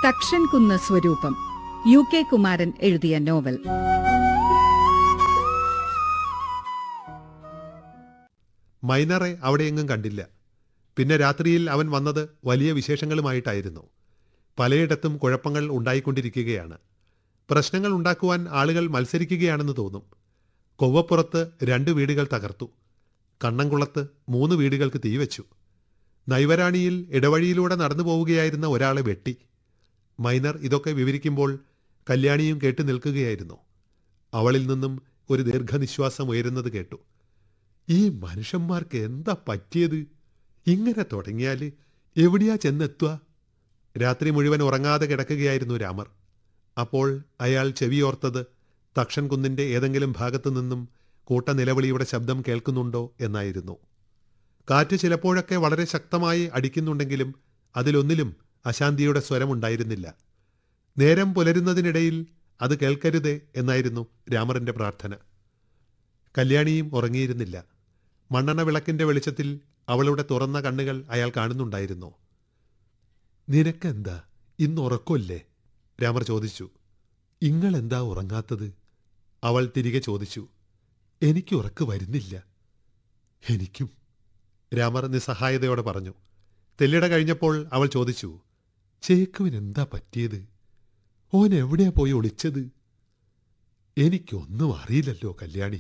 തക്ഷൻ കുന്ന് സ്വരൂപം U K Kumaran എഴുതിയ നോവൽ മൈനറെ അവിടെയെങ്ങും കണ്ടില്ല പിന്നെ രാത്രിയിൽ അവൻ വന്നത് വലിയ വിശേഷങ്ങളുമായിട്ടായിരുന്നു പലയിടത്തും കുഴപ്പങ്ങൾ ഉണ്ടായിക്കൊണ്ടിരിക്കുകയാണ് പ്രശ്നങ്ങൾ ഉണ്ടാക്കുവാൻ ആളുകൾ മത്സരിക്കുകയാണെന്ന് തോന്നും കൊവ്വപ്പുറത്ത് രണ്ട് വീടുകൾ തകർത്തു കണ്ണംകുളത്ത് മൂന്ന് വീടുകൾക്ക് തീവച്ചു നൈവരാണിയിൽ ഇടവഴിയിലൂടെ നടന്നു പോവുകയായിരുന്ന ഒരാളെ വെട്ടി മൈനർ ഇതൊക്കെ വിവരിക്കുമ്പോൾ കല്യാണിയും കേട്ടു നിൽക്കുകയായിരുന്നു അവളിൽ നിന്നും ഒരു ദീർഘനിശ്വാസം ഉയരുന്നത് കേട്ടു ഈ മനുഷ്യന്മാർക്ക് എന്താ പറ്റിയത് ഇങ്ങനെ തുടങ്ങിയാൽ എവിടെയാ ചെന്നെത്തുക രാത്രി മുഴുവൻ ഉറങ്ങാതെ കിടക്കുകയായിരുന്നു രാമർ അപ്പോൾ അയാൾ ചെവിയോർത്തത് തക്ഷൻ കുന്നിന്റെ ഏതെങ്കിലും ഭാഗത്തു നിന്നും കൂട്ട നിലവിളിയുടെ ശബ്ദം കേൾക്കുന്നുണ്ടോ എന്നായിരുന്നു കാറ്റ് ചിലപ്പോഴൊക്കെ വളരെ ശക്തമായി അടിക്കുന്നുണ്ടെങ്കിലും അതിലൊന്നിലും അശാന്തിയുടെ സ്വരമുണ്ടായിരുന്നില്ല നേരം പുലരുന്നതിനിടയിൽ അത് കേൾക്കരുതേ എന്നായിരുന്നു രാമറിന്റെ പ്രാർത്ഥന കല്യാണിയും ഉറങ്ങിയിരുന്നില്ല മണ്ണെണ്ണ വിളക്കിന്റെ വെളിച്ചത്തിൽ അവളുടെ തുറന്ന കണ്ണുകൾ അയാൾ കാണുന്നുണ്ടായിരുന്നു നിനക്കെന്താ ഇന്ന് ഉറക്കമില്ലേ രാമർ ചോദിച്ചു ഇങ്ങളെന്താ ഉറങ്ങാത്തത് അവൾ തിരികെ ചോദിച്ചു എനിക്ക് ഉറക്ക് വരുന്നില്ല എനിക്കും രാമർ നിസ്സഹായതയോടെ പറഞ്ഞു തെല്ലിട കഴിഞ്ഞപ്പോൾ അവൾ ചോദിച്ചു ചേക്കുവിന് എന്താ പറ്റിയത് ഓൻ എവിടെയാ പോയി ഒളിച്ചത് എനിക്കൊന്നും അറിയില്ലല്ലോ കല്യാണി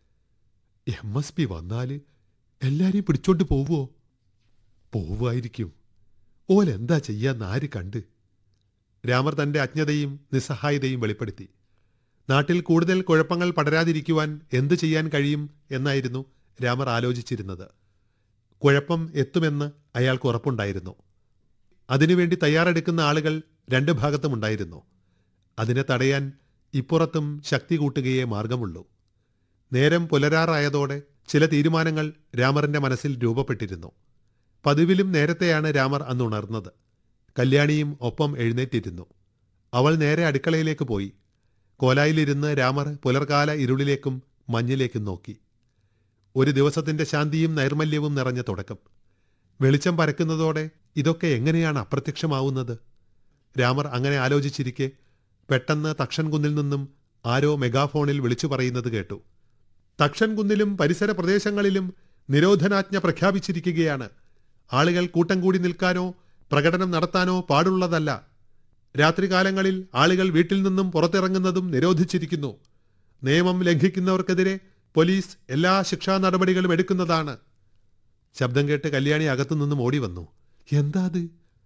എം എസ് പി വന്നാല് എല്ലാരെയും പിടിച്ചോണ്ട് പോവോ പോവുമായിരിക്കും ഓൻ എന്താ ചെയ്യാന്ന് ആര് കണ്ട് രാമർ തന്റെ അജ്ഞതയും നിസ്സഹായതയും വെളിപ്പെടുത്തി നാട്ടിൽ കൂടുതൽ കുഴപ്പങ്ങൾ പടരാതിരിക്കുവാൻ എന്തു ചെയ്യാൻ കഴിയും എന്നായിരുന്നു രാമർ ആലോചിച്ചിരുന്നത് കുഴപ്പം എത്തുമെന്ന് അയാൾക്ക് ഉറപ്പുണ്ടായിരുന്നു അതിനുവേണ്ടി തയ്യാറെടുക്കുന്ന ആളുകൾ രണ്ട് ഭാഗത്തുമുണ്ടായിരുന്നു അതിനെ തടയാൻ ഇപ്പുറത്തും ശക്തി കൂട്ടുകയേ മാർഗമുള്ളൂ നേരം പുലരാറായതോടെ ചില തീരുമാനങ്ങൾ രാമറിന്റെ മനസ്സിൽ രൂപപ്പെട്ടിരുന്നു പതിവിലും നേരത്തെയാണ് രാമർ അന്ന് ഉണർന്നത് കല്യാണിയും ഒപ്പം എഴുന്നേറ്റിരുന്നു അവൾ നേരെ അടുക്കളയിലേക്ക് പോയി കോലായിലിരുന്ന് രാമർ പുലർകാല ഇരുളിലേക്കും മഞ്ഞിലേക്കും നോക്കി ഒരു ദിവസത്തിന്റെ ശാന്തിയും നൈർമല്യവും നിറഞ്ഞ തുടക്കം വെളിച്ചം പരക്കുന്നതോടെ ഇതൊക്കെ എങ്ങനെയാണ് അപ്രത്യക്ഷമാവുന്നത് രാമർ അങ്ങനെ ആലോചിച്ചിരിക്കെ പെട്ടെന്ന് തക്ഷൻ കുന്നിൽ നിന്നും ആരോ മെഗാഫോണിൽ വിളിച്ചു പറയുന്നത് കേട്ടു തക്ഷൻ കുന്നിലും പരിസര പ്രദേശങ്ങളിലും നിരോധനാജ്ഞ പ്രഖ്യാപിച്ചിരിക്കുകയാണ് ആളുകൾ കൂട്ടം കൂടി നിൽക്കാനോ പ്രകടനം നടത്താനോ പാടുള്ളതല്ല രാത്രികാലങ്ങളിൽ ആളുകൾ വീട്ടിൽ നിന്നും പുറത്തിറങ്ങുന്നതും നിരോധിച്ചിരിക്കുന്നു നിയമം ലംഘിക്കുന്നവർക്കെതിരെ പോലീസ് എല്ലാ ശിക്ഷാ നടപടികളും എടുക്കുന്നതാണ് ശബ്ദം കേട്ട് കല്യാണി അകത്തുനിന്നും ഓടി വന്നു എന്താ അത്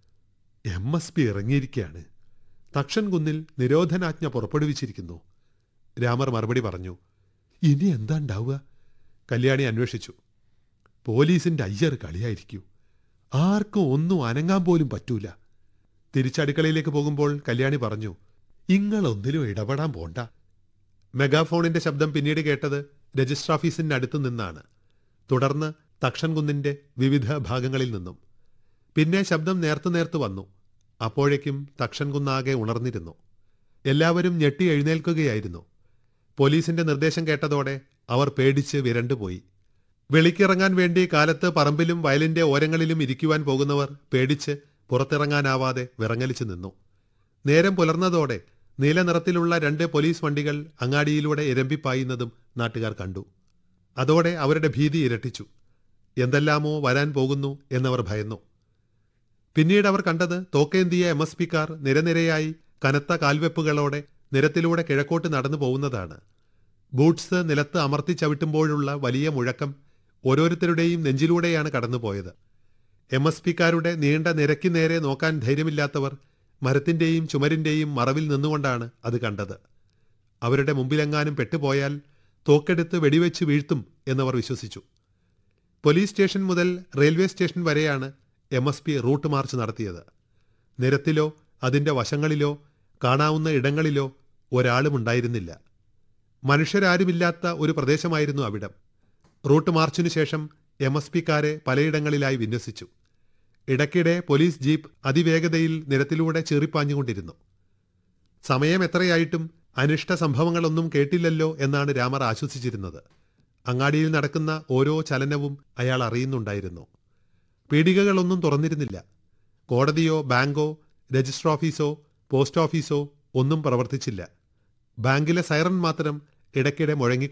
എം എസ് പി ഇറങ്ങിയിരിക്കുകയാണ് തക്ഷൻ കുന്നിൽ നിരോധനാജ്ഞ പുറപ്പെടുവിച്ചിരിക്കുന്നു രാമർ മറുപടി പറഞ്ഞു ഇനി എന്താ ഉണ്ടാവുക കല്യാണി അന്വേഷിച്ചു പോലീസിന്റെ അയ്യർ കളിയായിരിക്കൂ ആർക്കും ഒന്നും അനങ്ങാൻ പോലും പറ്റൂല തിരിച്ചടുക്കളയിലേക്ക് പോകുമ്പോൾ കല്യാണി പറഞ്ഞു ഇങ്ങളൊന്നിലും ഇടപെടാൻ പോണ്ട മെഗാഫോണിന്റെ ശബ്ദം പിന്നീട് കേട്ടത് രജിസ്റ്റർ ഓഫീസിന്റെ അടുത്ത് നിന്നാണ് തുടർന്ന് തക്ഷൻ കുന്നിന്റെ വിവിധ ഭാഗങ്ങളിൽ നിന്നും പിന്നെ ശബ്ദം നേർത്തു നേർത്തു വന്നു അപ്പോഴേക്കും തക്ഷൻ കുന്നാകെ ഉണർന്നിരുന്നു എല്ലാവരും ഞെട്ടി എഴുന്നേൽക്കുകയായിരുന്നു പോലീസിന്റെ നിർദ്ദേശം കേട്ടതോടെ അവർ പേടിച്ച് വിരണ്ടുപോയി വെളിക്കിറങ്ങാൻ വേണ്ടി കാലത്ത് പറമ്പിലും വയലിന്റെ ഓരങ്ങളിലും ഇരിക്കുവാൻ പോകുന്നവർ പേടിച്ച് പുറത്തിറങ്ങാനാവാതെ വിറങ്ങലിച്ചു നിന്നു നേരം പുലർന്നതോടെ നീല നിറത്തിലുള്ള രണ്ട് പോലീസ് വണ്ടികൾ അങ്ങാടിയിലൂടെ ഇരമ്പിപ്പായുന്നതും നാട്ടുകാർ കണ്ടു അതോടെ അവരുടെ ഭീതി ഇരട്ടിച്ചു എന്തെല്ലാമോ വരാൻ പോകുന്നു എന്നവർ ഭയന്നു പിന്നീട് അവർ കണ്ടത് തോക്കേന്തിയ എം എസ് പിക്കാർ നിരനിരയായി കനത്ത കാൽവെപ്പുകളോടെ നിരത്തിലൂടെ കിഴക്കോട്ട് നടന്നു പോകുന്നതാണ് ബൂട്ട്സ് നിലത്ത് അമർത്തി ചവിട്ടുമ്പോഴുള്ള വലിയ മുഴക്കം ഓരോരുത്തരുടെയും നെഞ്ചിലൂടെയാണ് കടന്നുപോയത് എം എസ് പിക്കാരുടെ നീണ്ട നിരക്കി നേരെ നോക്കാൻ ധൈര്യമില്ലാത്തവർ മരത്തിന്റെയും ചുമരിന്റെയും മറവിൽ നിന്നുകൊണ്ടാണ് അത് കണ്ടത് അവരുടെ മുമ്പിലെങ്ങാനും പെട്ടുപോയാൽ തോക്കെടുത്ത് വെടിവെച്ച് വീഴ്ത്തും എന്നവർ വിശ്വസിച്ചു പോലീസ് സ്റ്റേഷൻ മുതൽ റെയിൽവേ സ്റ്റേഷൻ വരെയാണ് M S P route march നടത്തിയത് നിരത്തിലോ അതിന്റെ വശങ്ങളിലോ കാണാവുന്ന ഇടങ്ങളിലോ ഒരാളും ഉണ്ടായിരുന്നില്ല മനുഷ്യരാരുമില്ലാത്ത ഒരു പ്രദേശമായിരുന്നു അവിടം റൂട്ട് മാർച്ചിനു ശേഷം എം എസ് പിക്കാരെ പലയിടങ്ങളിലായി വിന്യസിച്ചു ഇടയ്ക്കിടെ പോലീസ് ജീപ്പ് അതിവേഗതയിൽ നിരത്തിലൂടെ ചീറിപ്പാഞ്ഞുകൊണ്ടിരുന്നു സമയം എത്രയായിട്ടും അനിഷ്ട സംഭവങ്ങളൊന്നും കേട്ടില്ലല്ലോ എന്നാണ് രാമർ ആശ്വസിച്ചിരുന്നത് അങ്ങാടിയിൽ നടക്കുന്ന ഓരോ ചലനവും അയാൾ അറിയുന്നുണ്ടായിരുന്നു പീടികകളൊന്നും തുറന്നിരുന്നില്ല കോടതിയോ ബാങ്കോ രജിസ്റ്റർ ഓഫീസോ പോസ്റ്റ് ഓഫീസോ ഒന്നും പ്രവർത്തിച്ചില്ല ബാങ്കിലെ സൈറൺ മാത്രം ഇടയ്ക്കിടെ മുഴങ്ങി